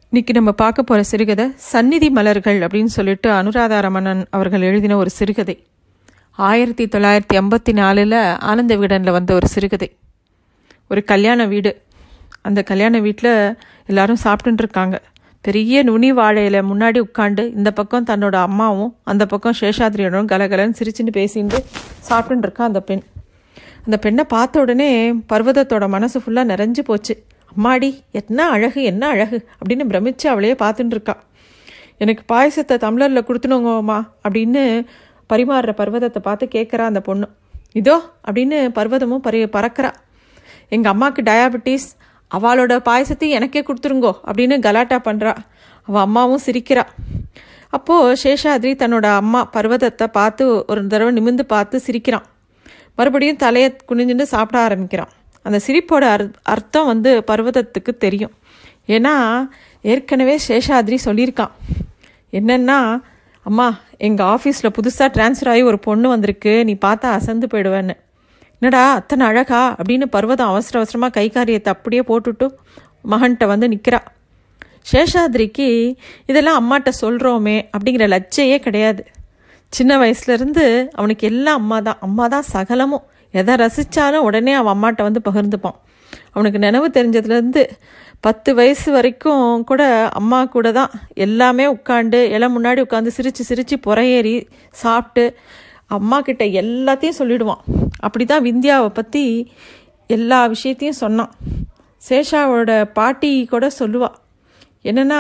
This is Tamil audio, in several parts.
இன்னைக்கு நம்ம பார்க்க போகிற சிறுகதை சந்நிதி மலர்கள் அப்படின்னு சொல்லிட்டு அனுராதா ரமணன் அவர்கள் எழுதின ஒரு சிறுகதை ஆயிரத்தி தொள்ளாயிரத்தி ஐம்பத்தி நாலில் ஆனந்த விகடனில் வந்த ஒரு சிறுகதை ஒரு கல்யாண வீடு அந்த கல்யாண வீட்டில் எல்லாரும் சாப்பிட்டுட்டு இருக்காங்க பெரிய நுனி வாழையில முன்னாடி உட்காந்து இந்த பக்கம் தன்னோட அம்மாவும் அந்த பக்கம் சேஷாத்ரியோடும் கலகலன்னு சிரிச்சுன்னு பேசிட்டு சாப்பிட்டுட்டு இருக்கா அந்த பெண் அந்த பெண்ணை பார்த்த உடனே பர்வதத்தோட மனசு ஃபுல்லாக நிறைஞ்சு போச்சு அம்மாடி என்ன அழகு என்ன அழகு அப்படின்னு பிரமிச்சு அவளையே பார்த்துட்டு இருக்கா எனக்கு பாயசத்தை டம்ளரில் கொடுத்துனுங்கம்மா அப்படின்னு பரிமாறுற பர்வதத்தை பார்த்து கேட்குறா அந்த பொண்ணு இதோ அப்படின்னு பர்வதமும் பரி பறக்கிறா எங்கள் அம்மாவுக்கு டயாபெட்டிஸ் அவளோட பாயசத்தையும் எனக்கே கொடுத்துருங்கோ அப்படின்னு கலாட்டா பண்ணுறா அவள் அம்மாவும் சிரிக்கிறா அப்போது சேஷாத்ரி தன்னோட அம்மா பர்வதத்தை பார்த்து ஒரு தடவை நிமிந்து பார்த்து சிரிக்கிறான் மறுபடியும் தலையை குனிஞ்சுட்டு சாப்பிட ஆரம்பிக்கிறான் அந்த சிரிப்போட அர் அர்த்தம் வந்து பர்வதத்துக்கு தெரியும் ஏன்னா ஏற்கனவே சேஷாத்ரி சொல்லியிருக்கான் என்னென்னா அம்மா எங்கள் ஆஃபீஸில் புதுசாக ட்ரான்ஸ்ஃபர் ஆகி ஒரு பொண்ணு வந்திருக்கு நீ பார்த்தா அசந்து போயிடுவேன்னு என்னடா அத்தனை அழகா அப்படின்னு பர்வதம் அவசர அவசரமாக கை காரியத்தை அப்படியே போட்டுட்டு மகன்கிட்ட வந்து நிற்கிறா சேஷாத்ரிக்கு இதெல்லாம் அம்மாட்ட சொல்கிறோமே அப்படிங்கிற லட்சையே கிடையாது சின்ன வயசுலேருந்து அவனுக்கு எல்லாம் அம்மா தான் அம்மா தான் சகலமும் எதை ரசித்தாலும் உடனே அவன் அம்மாட்ட வந்து பகிர்ந்துப்பான் அவனுக்கு நினைவு தெரிஞ்சதுலேருந்து பத்து வயசு வரைக்கும் கூட அம்மா கூட தான் எல்லாமே உட்காந்து எல்லாம் முன்னாடி உட்காந்து சிரித்து சிரித்து புறையேறி சாப்பிட்டு அம்மா கிட்ட எல்லாத்தையும் சொல்லிடுவான் அப்படி தான் விந்தியாவை பற்றி எல்லா விஷயத்தையும் சொன்னான் சேஷாவோட பாட்டி கூட சொல்லுவாள் என்னென்னா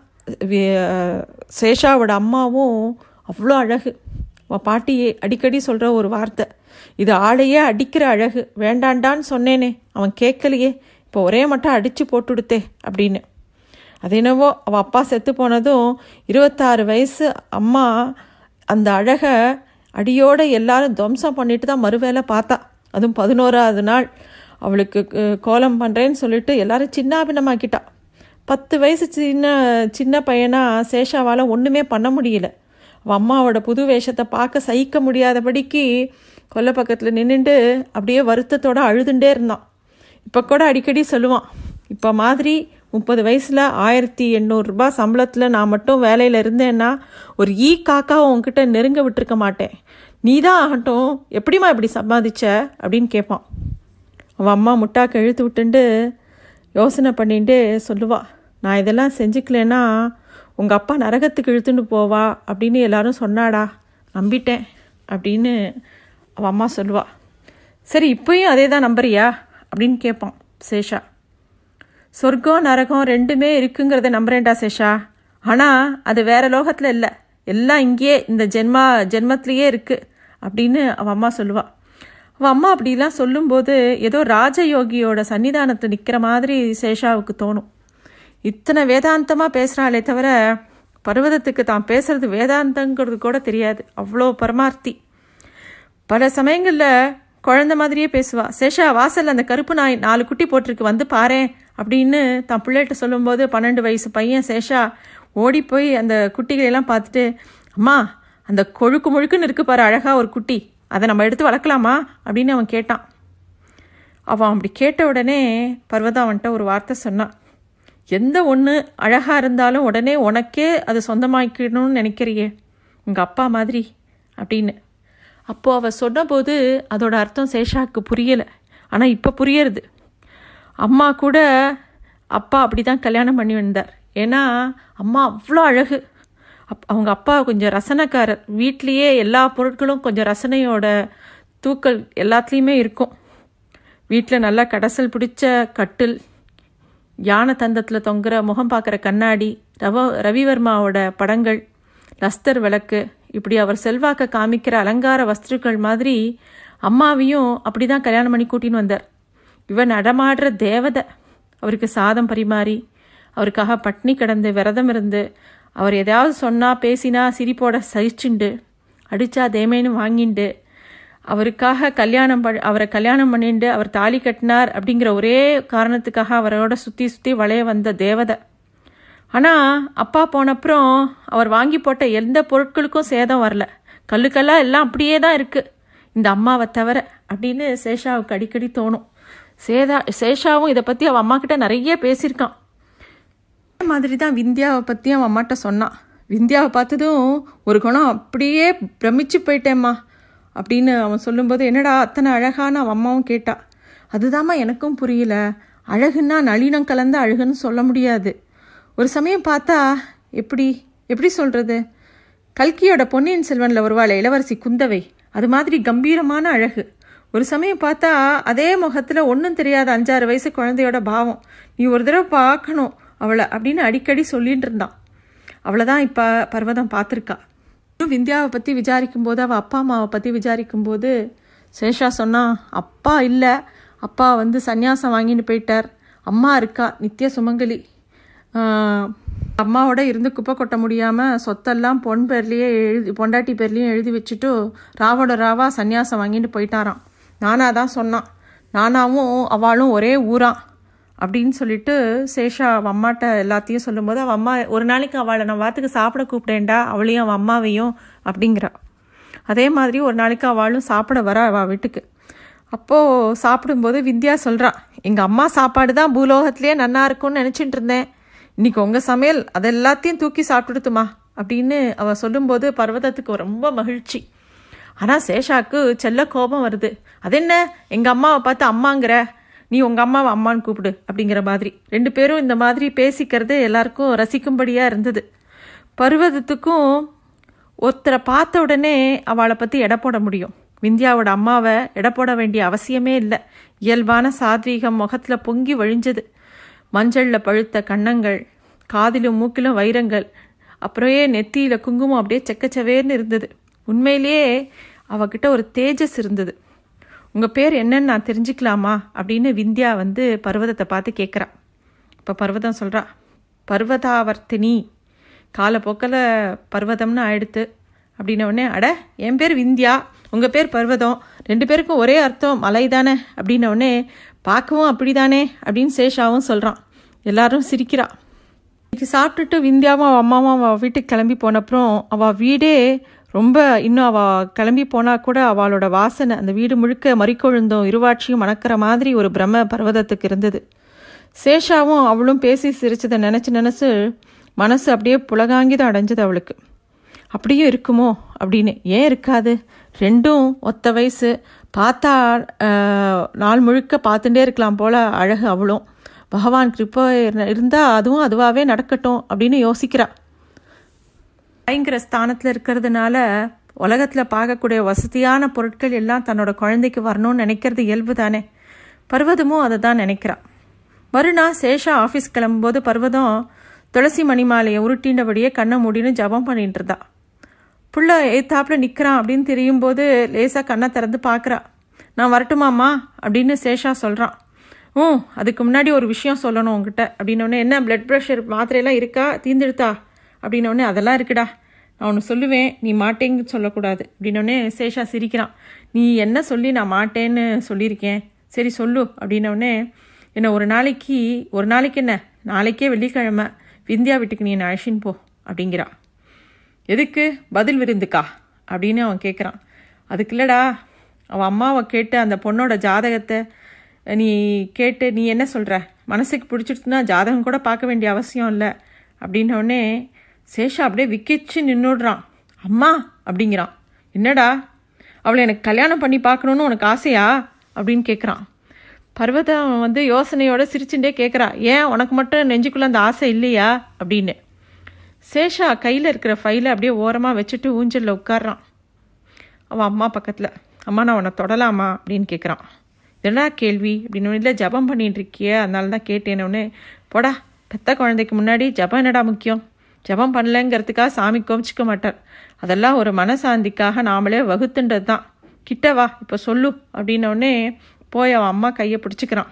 சேஷாவோட அம்மாவும் அவ்வளோ அழகு அவன் பாட்டியே அடிக்கடி சொல்கிற ஒரு வார்த்தை இது ஆளையே அடிக்கிற அழகு வேண்டாண்டான்னு சொன்னேனே அவன் கேட்கலையே இப்போ ஒரே மட்டும் அடித்து போட்டுடுத்தே அப்படின்னு அது என்னவோ அவள் அப்பா செத்து போனதும் இருபத்தாறு வயசு அம்மா அந்த அழகை அடியோடு எல்லாரும் துவம்சம் பண்ணிட்டு தான் மறுவேளை பார்த்தா அதுவும் பதினோராவது நாள் அவளுக்கு கோலம் பண்ணுறேன்னு சொல்லிட்டு எல்லாரும் சின்னாபின்னமாக்கிட்டா பத்து வயசு சின்ன சின்ன பையனா சேஷாவால் ஒன்றுமே பண்ண முடியல அவன் அம்மாவோட புது வேஷத்தை பார்க்க சகிக்க முடியாதபடிக்கு கொல்லை பக்கத்தில் நின்றுட்டு அப்படியே வருத்தத்தோடு அழுதுண்டே இருந்தான் இப்போ கூட அடிக்கடி சொல்லுவான் இப்போ மாதிரி முப்பது வயசில் ஆயிரத்தி எண்ணூறுரூபா சம்பளத்தில் நான் மட்டும் வேலையில் இருந்தேன்னா ஒரு ஈ காக்காவை உங்ககிட்ட நெருங்க விட்டுருக்க மாட்டேன் நீ தான் ஆகட்டும் எப்படிம்மா இப்படி சம்பாதிச்ச அப்படின்னு கேட்பான் அவன் அம்மா முட்டாக்கு இழுத்து விட்டுண்டு யோசனை பண்ணிட்டு சொல்லுவா நான் இதெல்லாம் செஞ்சுக்கலன்னா உங்கள் அப்பா நரகத்துக்கு இழுத்துட்டு போவா அப்படின்னு எல்லாரும் சொன்னாடா நம்பிட்டேன் அப்படின்னு அவன் அம்மா சொல்லுவா சரி இப்போயும் அதே தான் நம்புறியா அப்படின்னு கேட்பான் சேஷா சொர்க்கம் நரகம் ரெண்டுமே இருக்குங்கிறத நம்புறேன்டா சேஷா ஆனால் அது வேற லோகத்தில் இல்லை எல்லாம் இங்கேயே இந்த ஜென்மா ஜென்மத்திலேயே இருக்குது அப்படின்னு அவன் அம்மா சொல்லுவாள் அவன் அம்மா அப்படிலாம் சொல்லும்போது ஏதோ ராஜயோகியோட சன்னிதானத்தில் நிற்கிற மாதிரி சேஷாவுக்கு தோணும் இத்தனை வேதாந்தமாக பேசுகிறாளே தவிர பர்வதத்துக்கு தான் பேசுறது வேதாந்தங்கிறது கூட தெரியாது அவ்வளோ பரமார்த்தி பல சமயங்களில் குழந்த மாதிரியே பேசுவா சேஷா வாசல் அந்த கருப்பு நாய் நாலு குட்டி போட்டிருக்கு வந்து பாரேன் அப்படின்னு தான் பிள்ளைகிட்ட சொல்லும்போது பன்னெண்டு வயசு பையன் சேஷா ஓடி போய் அந்த குட்டிகளெல்லாம் பார்த்துட்டு அம்மா அந்த கொழுக்கு முழுக்குன்னு இருக்கு பாரு அழகாக ஒரு குட்டி அதை நம்ம எடுத்து வளர்க்கலாமா அப்படின்னு அவன் கேட்டான் அவன் அப்படி கேட்ட உடனே பர்வதா அவன்கிட்ட ஒரு வார்த்தை சொன்னான் எந்த ஒன்று அழகாக இருந்தாலும் உடனே உனக்கே அது சொந்தமாக்கணும்னு நினைக்கிறியே உங்கள் அப்பா மாதிரி அப்படின்னு அப்போது அவள் சொன்னபோது அதோட அர்த்தம் சேஷாவுக்கு புரியலை ஆனால் இப்போ புரியறது அம்மா கூட அப்பா அப்படி தான் கல்யாணம் பண்ணி வந்தார் ஏன்னா அம்மா அவ்வளோ அழகு அப் அவங்க அப்பா கொஞ்சம் ரசனைக்காரர் வீட்லேயே எல்லா பொருட்களும் கொஞ்சம் ரசனையோட தூக்கல் எல்லாத்துலேயுமே இருக்கும் வீட்டில் நல்லா கடைசல் பிடிச்ச கட்டில் யானை தந்தத்தில் தொங்குற முகம் பார்க்குற கண்ணாடி ரவ ரவிவர்மாவோட படங்கள் லஸ்தர் விளக்கு இப்படி அவர் செல்வாக்க காமிக்கிற அலங்கார வஸ்துக்கள் மாதிரி அம்மாவையும் அப்படி தான் கல்யாணம் பண்ணி கூட்டின்னு வந்தார் இவன் நடமாடுற தேவதை அவருக்கு சாதம் பரிமாறி அவருக்காக பட்னி கிடந்து விரதம் இருந்து அவர் எதையாவது சொன்னால் பேசினா சிரிப்போட சகிச்சுண்டு அடித்தா தேமேன்னு வாங்கிண்டு அவருக்காக கல்யாணம் ப அவரை கல்யாணம் பண்ணிட்டு அவர் தாலி கட்டினார் அப்படிங்கிற ஒரே காரணத்துக்காக அவரோட சுற்றி சுற்றி வளைய வந்த தேவதை ஆனால் அப்பா போனப்புறம் அவர் வாங்கி போட்ட எந்த பொருட்களுக்கும் சேதம் வரல கல்லுக்கெல்லாம் எல்லாம் அப்படியே தான் இருக்குது இந்த அம்மாவை தவிர அப்படின்னு சேஷாவுக்கு அடிக்கடி தோணும் சேதா சேஷாவும் இதை பற்றி அவள் அம்மா கிட்ட நிறைய பேசியிருக்கான் மாதிரி தான் விந்தியாவை பற்றி அவன் அம்மாட்ட சொன்னான் விந்தியாவை பார்த்ததும் ஒரு குணம் அப்படியே பிரமிச்சு போயிட்டேம்மா அப்படின்னு அவன் சொல்லும்போது என்னடா அத்தனை அழகான அவன் அம்மாவும் கேட்டா அதுதாம்மா எனக்கும் புரியல அழகுன்னா நளினம் கலந்த அழகுன்னு சொல்ல முடியாது ஒரு சமயம் பார்த்தா எப்படி எப்படி சொல்கிறது கல்கியோட பொன்னியின் செல்வனில் வருவாள் இளவரசி குந்தவை அது மாதிரி கம்பீரமான அழகு ஒரு சமயம் பார்த்தா அதே முகத்தில் ஒன்றும் தெரியாத அஞ்சாறு வயசு குழந்தையோட பாவம் நீ ஒரு தடவை பார்க்கணும் அவளை அப்படின்னு அடிக்கடி சொல்லிட்டு இருந்தான் அவளை தான் இப்போ பர்வதம் பார்த்துருக்கா விந்தியாவை பற்றி விசாரிக்கும் போது அவள் அப்பா அம்மாவை பற்றி விசாரிக்கும் போது சேஷா சொன்னா அப்பா இல்லை அப்பா வந்து சந்நியாசம் வாங்கிட்டு போயிட்டார் அம்மா இருக்கா நித்திய சுமங்கலி ஆஹ், அம்மாவோட இருந்து குப்பை கொட்ட முடியாமல் சொத்தெல்லாம் பொன் பேர்லேயே எழுதி பொண்டாட்டி பேர்லேயும் எழுதி வச்சுட்டு ராவோட ராவா சந்நியாசம் வாங்கிட்டு போயிட்டாராம் நானா தான் சொன்னான் நானாவும் அவளும் ஒரே ஊரான் அப்படின்னு சொல்லிட்டு சேஷா அவள் அம்மாட்ட எல்லாத்தையும் சொல்லும்போது அவள் அம்மா ஒரு நாளைக்கு அவளை நான் வாத்துக்கு சாப்பிட கூப்பிட்டேன்டா அவளையும் அவள் அம்மாவையும் அப்படிங்கிறா அதே மாதிரி ஒரு நாளைக்கு அவளும் சாப்பிட வரா அவள் வீட்டுக்கு அப்போது சாப்பிடும்போது வித்யா சொல்கிறா எங்கள் அம்மா சாப்பாடு தான் பூலோகத்திலே நன்னா இருக்கும்னு நினச்சிட்டு இருந்தேன் இன்னைக்கு உங்கள் சமையல் அது எல்லாத்தையும் தூக்கி சாப்பிட்டுடுத்துமா அப்படின்னு அவள் சொல்லும்போது பர்வதத்துக்கு ரொம்ப மகிழ்ச்சி ஆனால் சேஷாக்கு செல்ல கோபம் வருது அது என்ன எங்கள் அம்மாவை பார்த்து அம்மாங்கிற நீ உங்கள் அம்மாவை அம்மான்னு கூப்பிடு அப்படிங்கிற மாதிரி ரெண்டு பேரும் இந்த மாதிரி பேசிக்கிறது எல்லாருக்கும் ரசிக்கும்படியாக இருந்தது பர்வதத்துக்கும் ஒருத்தரை பார்த்த உடனே அவளை பற்றி எடை போட முடியும் விந்தியாவோட அம்மாவை எடை போட வேண்டிய அவசியமே இல்லை இயல்பான சாத்வீகம் முகத்தில் பொங்கி வழிஞ்சது மஞ்சளில் பழுத்த கன்னங்கள் காதிலும் மூக்கிலும் வைரங்கள் அப்புறமே நெத்தியில் குங்குமம் அப்படியே செக்கச்சவேர்னு இருந்தது உண்மையிலேயே அவகிட்ட ஒரு தேஜஸ் இருந்தது உங்கள் பேர் என்னன்னு நான் தெரிஞ்சுக்கலாமா அப்படின்னு விந்தியா வந்து பர்வதத்தை பார்த்து கேட்குறா இப்போ பர்வதம் சொல்கிறா பர்வதாவர்த்தினி காலப்போக்கில் பர்வதம்னு ஆயிடுத்து அப்படின்ன உடனே அட என் பேர் விந்தியா உங்கள் பேர் பர்வதம் ரெண்டு பேருக்கும் ஒரே அர்த்தம் மலை தானே அப்படின்ன உடனே பார்க்கவும் அப்படிதானே அப்படின்னு சேஷாவும் சொல்கிறான் எல்லாரும் சிரிக்கிறா இன்னைக்கு சாப்பிட்டுட்டு விந்தியாவும் அவள் அம்மாவும் அவள் வீட்டுக்கு கிளம்பி போனப்புறம் அவள் வீடே ரொம்ப இன்னும் அவள் கிளம்பி போனால் கூட அவளோட வாசனை அந்த வீடு முழுக்க மறிக்கொழுந்தும் இருவாட்சியும் மணக்கிற மாதிரி ஒரு பிரம்ம பர்வதத்துக்கு இருந்தது சேஷாவும் அவளும் பேசி சிரிச்சதை நினச்சி நினச்சி மனசு அப்படியே புலகாங்கிதம் அடைஞ்சது அவளுக்கு அப்படியும் இருக்குமோ அப்படின்னு ஏன் இருக்காது ரெண்டும் ஒத்த வயசு பார்த்தா ஆஹ், நாள் முழுக்க பார்த்துட்டே இருக்கலாம் போல அழகு அவளும் பகவான் கிருப்பை இருந்தால் அதுவும் அதுவாகவே நடக்கட்டும் அப்படின்னு யோசிக்கிறா தாய்ங்கிற ஸ்தானத்தில் இருக்கிறதுனால உலகத்தில் பார்க்கக்கூடிய வசதியான பொருட்கள் எல்லாம் தன்னோட குழந்தைக்கு வரணும்னு நினைக்கிறது இயல்பு தானே பர்வதமும் அதை தான் நினைக்கிறா மறுநாள் சேஷா ஆஃபீஸ் கிளம்பும்போது பர்வதம் துளசி மணிமாலையை உருட்டின்றபடியே கண்ணை மூடின்னு ஜபம் பண்ணிட்டு இருந்தா புள்ள ஏத்தாப்புல நிற்கிறான் அப்படின்னு தெரியும் போது லேசாக கண்ணை திறந்து பார்க்குறா நான் வரட்டுமாம்மா அப்படின்னு சேஷா சொல்கிறான் ம் அதுக்கு முன்னாடி ஒரு விஷயம் சொல்லணும் உங்ககிட்ட அப்படின்னோடனே என்ன பிளட் ப்ரெஷர் மாத்திரையெல்லாம் இருக்கா தீந்துடுத்தா அப்படின்னோடனே அதெல்லாம் இருக்குடா நான் ஒன்று சொல்லுவேன் நீ மாட்டேன்னு சொல்லக்கூடாது அப்படின்னோடனே சேஷா சிரிக்கிறான் நீ என்ன சொல்லி நான் மாட்டேன்னு சொல்லியிருக்கேன் சரி சொல்லு அப்படின்னோடனே என்ன ஒரு நாளைக்கு ஒரு நாளைக்கு என்ன நாளைக்கே வெள்ளிக்கிழமை விந்தியா வீட்டுக்கு நீ என்னை அழைச்சின்னு போ அப்படிங்கிறா எதுக்கு பதில் விருந்துக்கா அப்படின்னு அவன் கேட்குறான் அதுக்கு இல்லடா அவன் அம்மாவை கேட்டு அந்த பொண்ணோட ஜாதகத்தை நீ கேட்டு நீ என்ன சொல்கிற மனசுக்கு பிடிச்சிடுச்சுன்னா ஜாதகம் கூட பார்க்க வேண்டிய அவசியம் இல்லை அப்படின்ன உடனே சேஷா அப்படியே விக்கிச்சு நின்றுடுறான் அம்மா அப்படிங்கிறான் என்னடா அவளை எனக்கு கல்யாணம் பண்ணி பார்க்கணுன்னு உனக்கு ஆசையா அப்படின்னு கேட்குறான் பர்வதம் வந்து யோசனையோட சிரிச்சுட்டே கேட்குறா ஏன் உனக்கு மட்டும் நெஞ்சுக்குள்ளே அந்த ஆசை இல்லையா அப்படின்னு சேஷா கையில் இருக்கிற ஃபைலை அப்படியே ஓரமாக வச்சுட்டு ஊஞ்சலில் உட்கார்றான் அவன் அம்மா பக்கத்தில் அம்மா நான் உன்னை தொடலாமா அப்படின்னு கேட்குறான் என்னடா கேள்வி அப்படின்னு இல்லை ஜபம் பண்ணிட்டு இருக்கியே அதனால தான் கேட்டேனோடனே போடா பெத்த குழந்தைக்கு முன்னாடி ஜபம் என்னடா முக்கியம் ஜபம் பண்ணலங்கிறதுக்காக சாமி கோபிச்சிக்க மாட்டார் அதெல்லாம் ஒரு மனசாந்திக்காக நாமளே வகுத்துன்றது தான் கிட்ட வா இப்போ சொல்லு அப்படின்னோடனே போய் அவன் அம்மா கையை பிடிச்சிக்கிறான்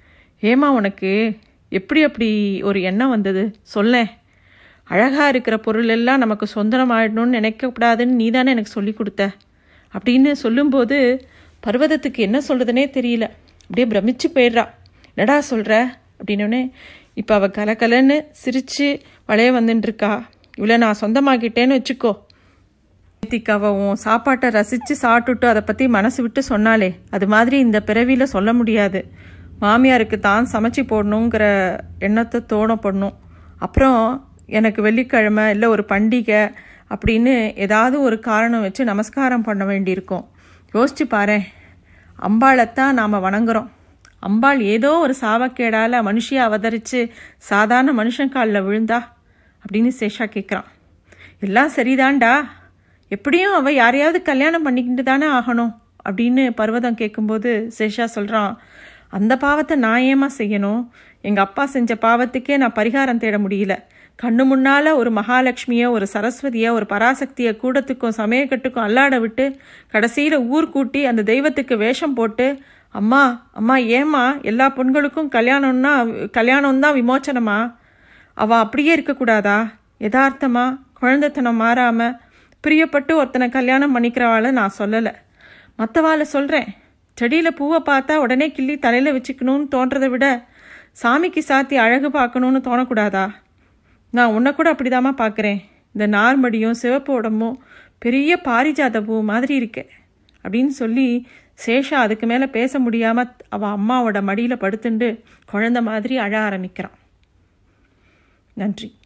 ஏமா உனக்கு எப்படி அப்படி ஒரு எண்ணம் வந்தது சொல்லேன் அழகா இருக்கிற பொருள் எல்லாம் நமக்கு சொந்தம் ஆயிடணும்னு நினைக்கக்கூடாதுன்னு நீ தானே எனக்கு சொல்லி கொடுத்த அப்படின்னு சொல்லும்போது பர்வதத்துக்கு என்ன சொல்றதுனே தெரியல அப்படியே பிரமிச்சு போயிடுறா என்னடா சொல்ற அப்படின்னோடனே இப்போ அவள் கலகலன்னு சிரிச்சு வளைய வந்துட்டு இருக்கா இவளை நான் சொந்தமாக்கிட்டேன்னு வச்சுக்கோ நேத்திக்கு அவ உன் சாப்பாட்டை ரசித்து சாப்பிட்டுட்டு அதை பற்றி மனசு விட்டு சொன்னாலே அது மாதிரி இந்த பிறவியில் சொல்ல முடியாது மாமியாருக்கு தான் சமைச்சு போடணுங்கிற எண்ணத்தை தோணப்படணும் அப்புறம் எனக்கு வெள்ளிக்கிழமை இல்லை ஒரு பண்டிகை அப்படின்னு ஏதாவது ஒரு காரணம் வச்சு நமஸ்காரம் பண்ண வேண்டியிருக்கும் யோசிச்சு பாரேன் அம்பாளைத்தான் நாம் வணங்குறோம் அம்பாள் ஏதோ ஒரு சாவக்கேடால் மனுஷியை அவதரித்து சாதாரண மனுஷன் காலில் விழுந்தா அப்படின்னு சேஷா கேட்குறான் எல்லாம் சரிதான்டா எப்படியும் அவள் யாரையாவது கல்யாணம் பண்ணிக்கிட்டு தானே ஆகணும் அப்படின்னு பர்வதம் கேட்கும்போது சேஷா சொல்கிறான் அந்த பாவத்தை நான் ஏமா செய்யணும் எங்கள் அப்பா செஞ்ச பாவத்துக்கே நான் பரிகாரம் தேட முடியல கண்ணு முன்னால் ஒரு மகாலட்சுமியோ ஒரு சரஸ்வதியோ ஒரு பராசக்தியை கூடத்துக்கும் சமயக்கட்டுக்கும் அல்லாட விட்டு கடைசியில் ஊர் கூட்டி அந்த தெய்வத்துக்கு வேஷம் போட்டு அம்மா அம்மா ஏம்மா எல்லா பெண்களுக்கும் கல்யாணம்னா கல்யாணம் தான் விமோச்சனமா அவள் அப்படியே இருக்கக்கூடாதா யதார்த்தமா குழந்தைத்தனம் மாறாமல் பிரியப்பட்டு ஒருத்தனை கல்யாணம் பண்ணிக்கிறவாளை நான் சொல்லலை மற்றவாளை சொல்கிறேன் செடியில் பூவை பார்த்தா உடனே கிள்ளி தலையில் வச்சுக்கணும்னு தோன்றதை விட சாமிக்கு சாத்தி அழகு பார்க்கணுன்னு தோணக்கூடாதா நான் உன்னை கூட அப்படிதாம்மா பார்க்குறேன் இந்த நார்மடியும் சிவப்பு உடம்பும் பெரிய பாரிஜாத பூ மாதிரி இருக்கே அப்படின்னு சொல்லி சேஷா அதுக்கு மேலே பேச முடியாமல் அவள் அம்மாவோட மடியில் படுத்துண்டு குழந்த மாதிரி அழ ஆரம்பிக்கிறான் நன்றி